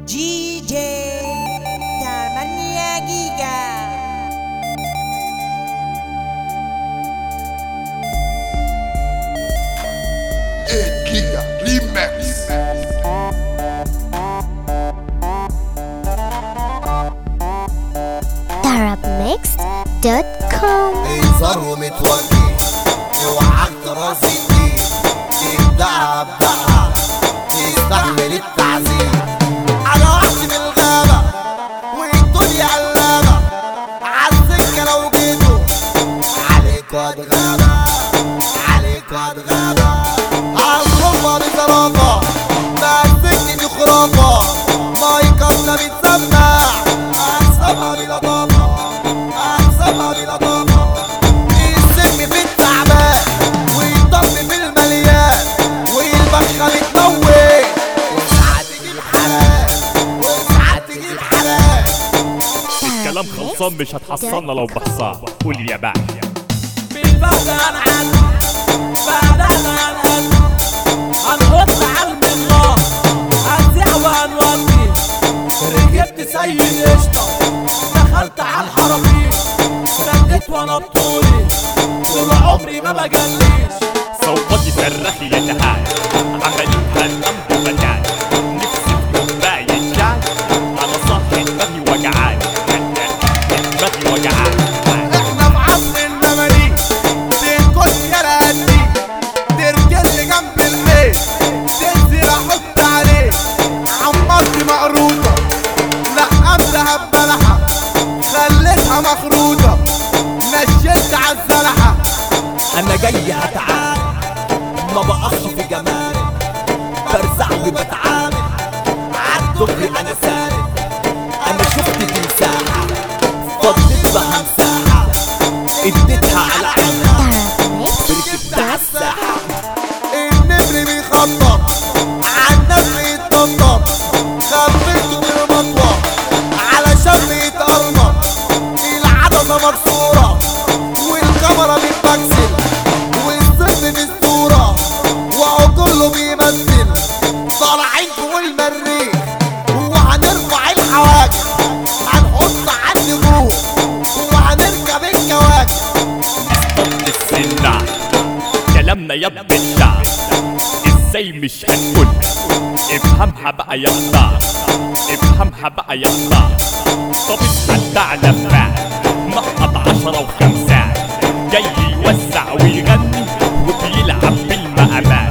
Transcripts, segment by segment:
جي جي 8 جيجا Giga Remix arabmixed.com انظروا متوجه اوعى راسي دي تبدأها ابدأها تستحمل التعذيب على وحش من الغابة والدنيا قلابة عالسكة لو جيتوا عليكوا اتغابة عليكوا اتغابة عالصفة دي زرافة ما السكة دي خرافة مايكاتنا بتسمع أحسبها بلطافة أحسبها بلطافة السم في التعبان والضم في المليان والبخة بتموت وساعات تجيب حرام وساعات تجيب حرام الكلام خلصان مش هتحصلنا لو بحصان قول يا باشا بالبعد عن عن بعدنا عن عن هنحط علم الله هنزع وهنودي ركبت سيد قشطة دخلت على الحراميش سدت وانا بطولي طول عمري ما بجليش صوتي صرخي يا تهان عملتها الأمر بدان نفسي في يوم باين جاي أنا صاحي دماغي وجعان دماغي وجعان احنا في عصر المماليك تنكش يا قدي تركز جنب الحيط تنزل احط عليه عمرتي مقروطة لقمتها ببلحة خليتها مخروطة نشلت عالزلحة انا جاي هتعامل ما بقفش في جمالي برزع وبتعامل عالدغري انا سالك انا شفت تمساحة فضيت بها مساحة اديتها على عينها ركبت عالساحة النمر بيخطط عالنمر يتنطط خبيته بالمطوة علشان بيتقرمط العدسة مكسورة والكاميرا بتبكسل والسن في الصورة وهو كله بيمثل طالعين فوق المريخ وهنرفع الحواجز هنحط على النجوم وهنركب الكواكب طب السنة كلامنا يا ابن الله ازاي مش هنقول افهمها بقى يا الله افهمها بقى يا الله طب اتحدى على فعل نقط عشرة وخمسة جاي يوزع ويغني وبيلعب بالمقامات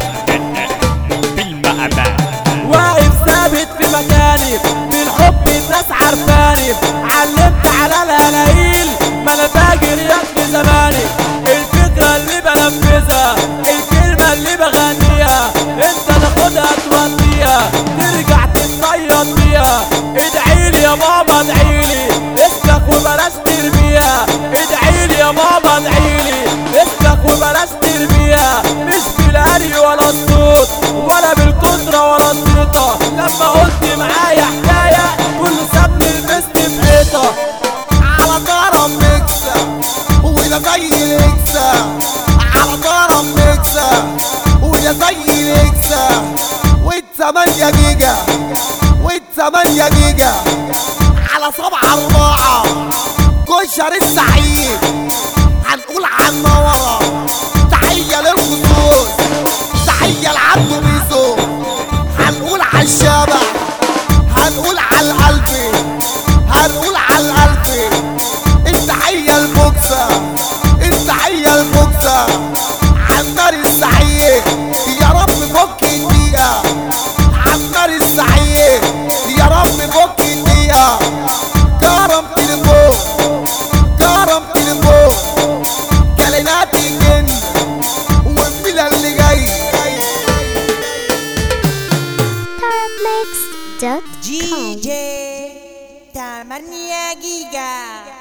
بالمقامات واقف ثابت في مكاني من حب الناس عارفاني علمت على الهلايل ما انا فاكر يا ابن زماني الفكرة اللي بنفذها الكلمة اللي بغنيها انت تاخدها توديها ترجع تتصيد بيها ادعيلي يا ماما ادعيلي اسلك وبلاش ترميها ادعيلي يا ماما ادعيلي اسلك وبلاش ترميها مش بالهري ولا الصوت ولا بالكترة ولا الزيطة لما قلت معايا حكاية كله سابني لبست في حيطة على طرف ميكسا وده زي الاكسا على طرف ميكسا وده زي الاكسا والتمانية جيجا والتمانية جيجا على سبعة أربعة كشر السعيد هنقول عن نورة تحية للخصوص تحية لعبد بيسو هنقول على الشبح هنقول على القلبي هنقول على القلبي التحية البوكسة التحية البوكسة عمار السعيد يا رب فك الدقيقة عمار السعيد يا رب فك الدقيقة كرم تليفون كرم تليفون كلمات الجن والميلة اللي جاي arabmixed.com جي جي 8 جيجا